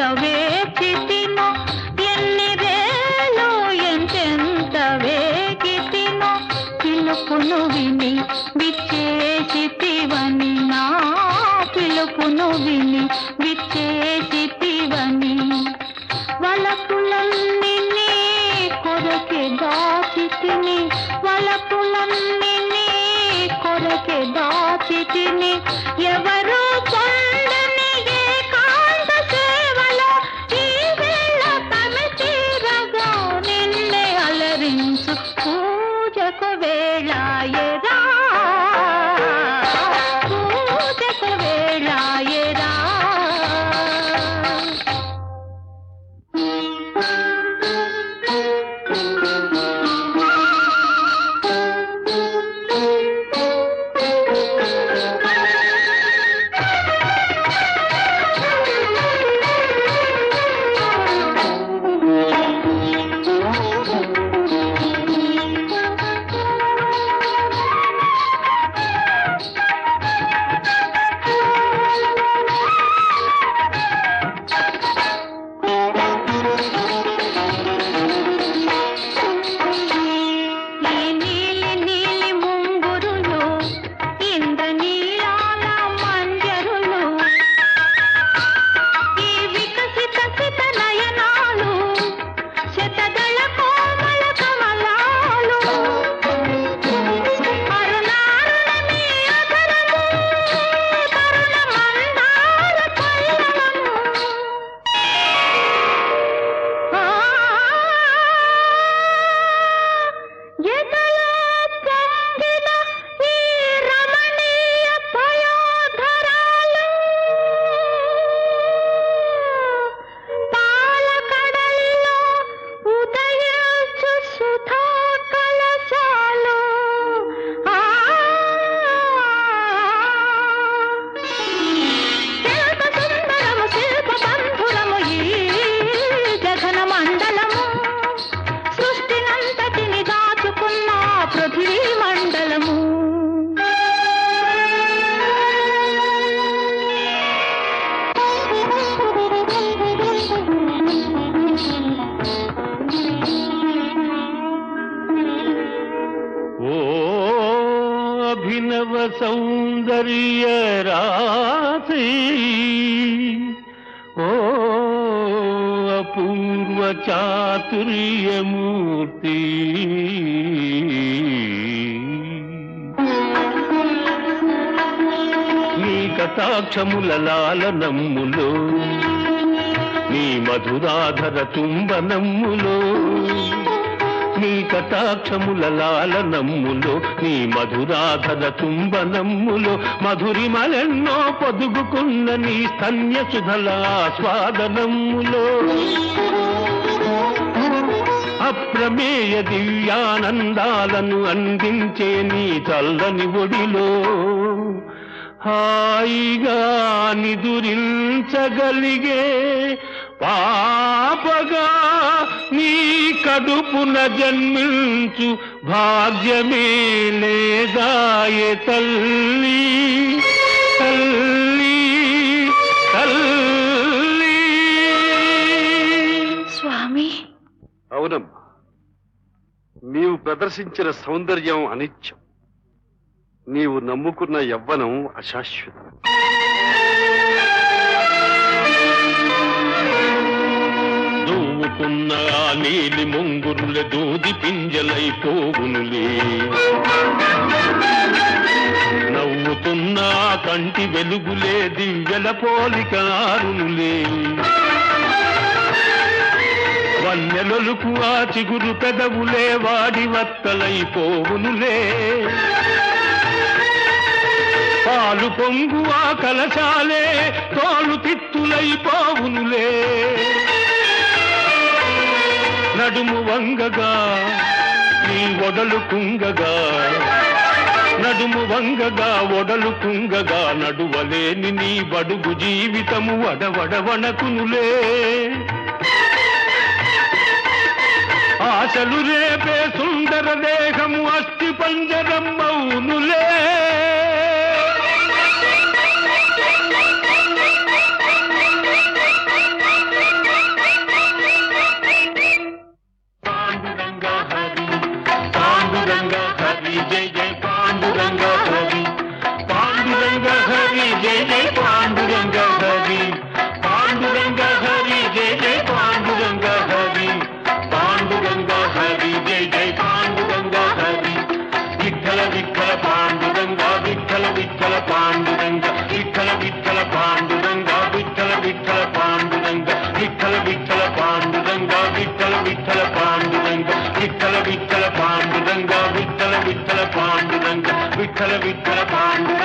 వేచితినో ఎన్ని రేలు ఎంతెంత వేగితినో పిలుపును విని విచ్చేసితివని నా పిలుపును విని విచ్చేసితివని వలపులన్నీ నీ కొరకే దాచితిని వలపులన్నీ నీ కొరకే దాచితిని ఎవరు పొందని ఏకాంత సేవలో ఈ వేళ తమి తీరగా నిన్నే అలరించు పూజకు వేళాయరా పూజకు వేళాయరా ఈ నీలి నీలి ముంగురులు ఇంద్ర నీలాల మంజరులు ఈ వికసిత సిత నయనాలు శతదళ కోమల కమలాలు అరుణారుణమి అధరము తరుణ మందార పల్లవము ఎదలో పొంగిన ఈ రమణీయ పయోధరాలు పాలకడలిలో ఉదయించు సుధా కలశాలు ఆ శిల్ప సుందరము శిల్ప బంధురము ఈ జగన మండలము సృష్టినంతటిని దాచుకున్న పృథివీ మండలము ఓ అభినవ సౌందర్య రాశి ఓ అపూర్వ చాతుర్యమూర్తి నీ కటాక్షముల లాలనమ్ములో నీ మధురాధర తుంబనమ్ములో నీ కటాక్షముల లాలనమ్ములో నీ మధురాధర తుంబనమ్ములో మధురిమలెన్నో పొదుగుకున్న నీ స్తన్య సుధల ఆస్వాదనమ్ములో అప్రమేయ దివ్యానందాలను అందించే నీ చల్లని ఒడిలో హాయిగా నిదురించగలిగే పాపగా నీ కడుపున జన్మించు భాగ్యమే లేదాయే తల్లి తల్లి తల్లి స్వామి అవునమ్మా నీవు ప్రదర్శించిన సౌందర్యం అనిత్యం నీవు నమ్ముకున్న యవ్వనం అశాశ్వతం దూవుకున్న ఆ నీలి ముంగురుల దూది పింజలై పోగునులే నవ్వుతున్న ఆ కంటి వెలుగులే దివ్యల పోలిక ఆరునులే వన్యలొలుకు ఆ చిగురు పెదవులే వాడి వత్తలై పోవునులే పాలు పొంగు ఆ కలశాలే తోలు తిత్తులై పోవునులే నడుము వంగగా నీ ఒడలు కుంగగా నడుము వంగగా ఒడలు కుంగగా నడువలేని నీ బడుగు జీవితము వడవడవనకునులే ఆశలు రేపే సుందర దేహము అస్థి పంజరమ్మౌనులే విఠల పాండురంగ విఠల విఠల పాండురంగ విఠల విఠల పాండురంగ విఠల విఠల పాండురంగ